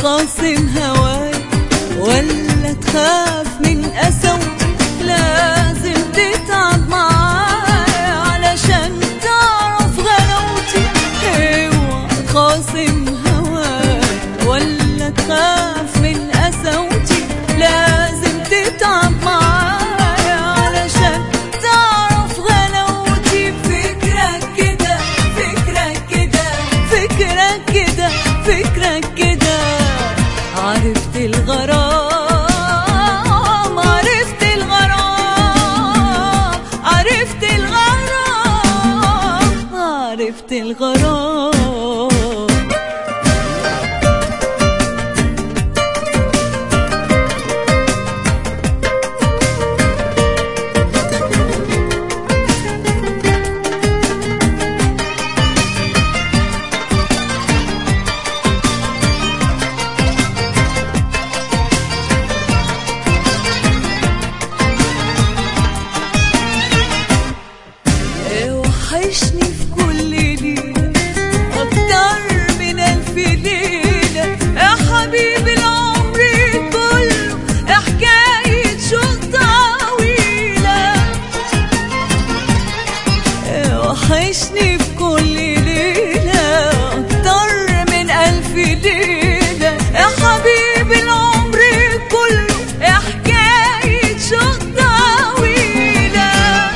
خاصم هواي ولا تخاف من قسوتي لازم تتعب معايا علشان تعرف غلاوتي اوعى خاصم هواي ولا تخاف من قسوتي لازم تتعب معايا علشان تعرف غلاوتي فكرك كده فكرك كده فكرك كده فكرك كده عرفت الغرام عرفت الغرام عرفت الغرام عرفت الغرام وحشني في كل ليلة أكتر من ألف ليلة يا حبيبي العمر كله حكاية شوق طويلة وحشني في كل ليلة أكتر من ألف ليلة يا حبيبي العمر كله حكاية شوق طويلة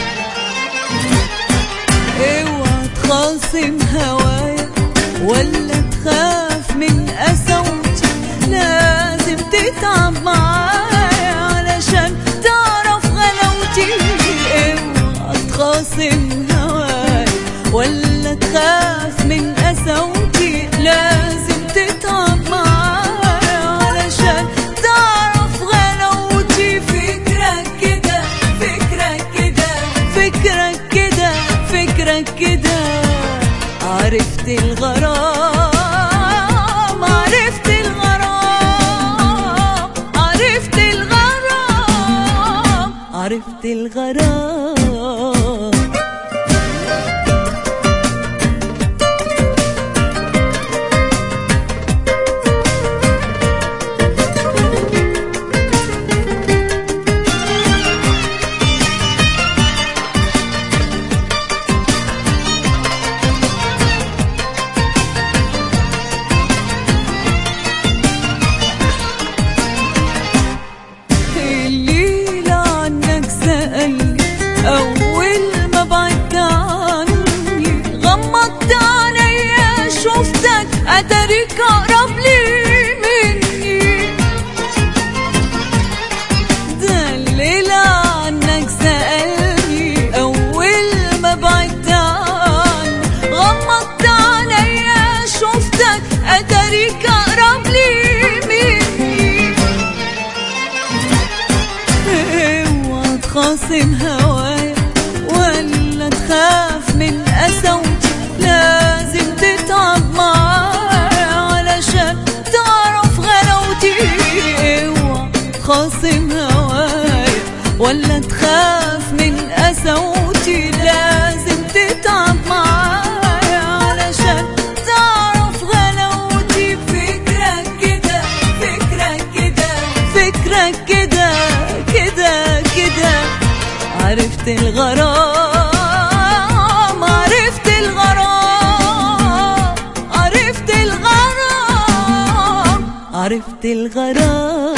اوعى تخاصم هوايا ولا تخاف من قسوتي لازم تتعب معايا علشان تعرف غلاوتي اوعى تخاصم هوايا ولا تخاف من قسوتي لازم تتعب معايا علشان تعرف غلاوتي فكرك كده فكرك كده فكرك كده فكرك كده عرفت الغرام عرفت الغرام عرفت الغرام عرفت الغرام الليلة عنك سألني أول ما بعدت عني غمضت عينيا شفتك أتاريك أقرب لي مني ده الليلة عنك سألني أول ما بعدت عني غمضت عينيا شفتك أتاريك أقرب لي مني اوعى تخاصم هوايا ولا تخاف من قسوتي لازم تتعب معايا علشان تعرف غلاوتي اوعى تخاصم هوايا ولا تخاف من قسوتي لازم تتعب معايا علشان تعرف غلاوتي فكرك كده فكرك كده فكرك كده كده كده عرفت الغرام عرفت الغرام عرفت الغرام عرفت الغرام